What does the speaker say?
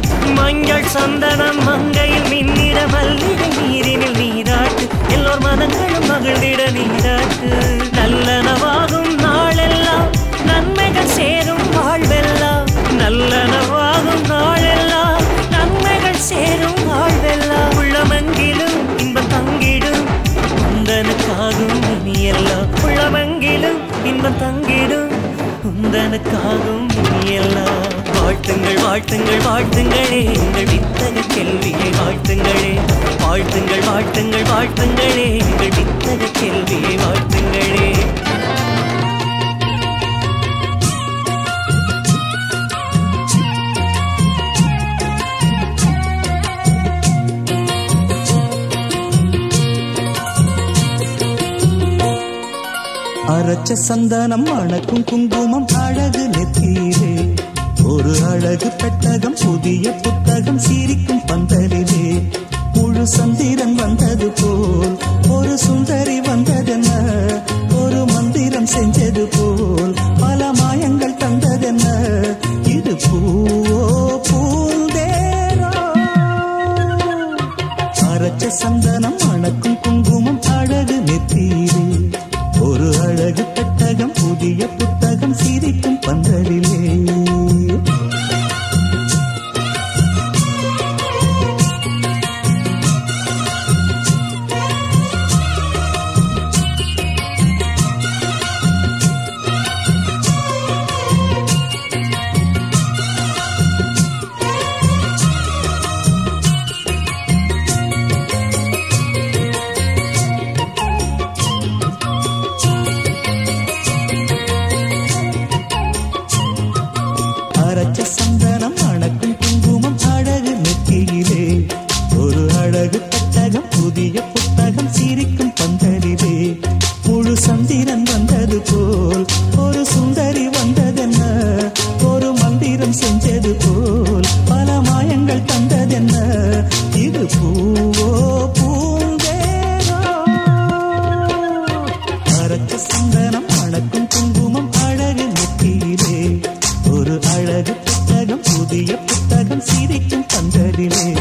மஞ்சள் சந்தனம் மங்கையில் மின்னிட மல்லிகை நீரினில் நீராட்டு எல்லோர் மனங்களும் மகிழ்ந்திட நீராட்டு நல்லனவாகும் நாளெல்லாம் நன்மைகள் சேரும் வாழ்வெல்லாம் நல்லனவாகும் நாளெல்லாம் நன்மைகள் சேரும் வாழ்வெல்லாம் உள்ளமெங்கிலும் இன்பம் தங்கிடும் உந்தனுக்காகும் இனி எல்லாம் உள்ளமெங்கிலும் இன்பம் தங்கிடும் உந்தனுக்காகும் இனி எல்லாம் வாழ்த்துங்கள் வாழ்த்துங்கள் வாழ்த்துங்களே எங்கள் வித்தக கேள்வியை வாழ்த்துங்களே வாழ்த்துங்கள் வாழ்த்துங்கள் வாழ்த்துங்களே எங்கள் வித்தக கேள்வியை வாழ்த்துங்களே அரைச்ச சந்தனம் அணக்கும் குங்குமம் அழகு நெத்தீரே ஒரு அழகு பெட்டகம் புதிய புத்தகம் சிரிக்கும் பந்தலிலே முழு சந்திரன் வந்தது போல் ஒரு சுந்தரி வந்ததென்ன ஒரு மந்திரம் செஞ்சது போல் பல மாயங்கள் தந்ததென்ன இது பூவோ பூந்தேரோ அரைச்ச சந்தனம் அணக்கும் குங்குமம் அழகு நெத்தீரே ஒரு அழகு பெட்டகம் புதிய புத்தகம் சிரிக்கும் பந்தலிலே அரைச்ச சந்தனம் அணக்கும் குங்குமம் அழகு நெத்தியிலே ஒரு அழகு பெட்டகம் புதிய புத்தகம் சிரிக்கும் பந்தலிலே முழு சந்திரன் வந்தது போல் ஒரு சுந்தரி வந்ததென்ன ஒரு மந்திரம் செஞ்சது போல் பல மாயங்கள் தந்ததென்ன இது பூவோ பூந்தேரோ அரைச்ச சந்தனம் அணக்கும் குங்குமம் அழகு நெத்தியிலே ஒரு அழகு புத்தகம் புதிய புத்தகம் சிரிக்கும் பந்தலிலே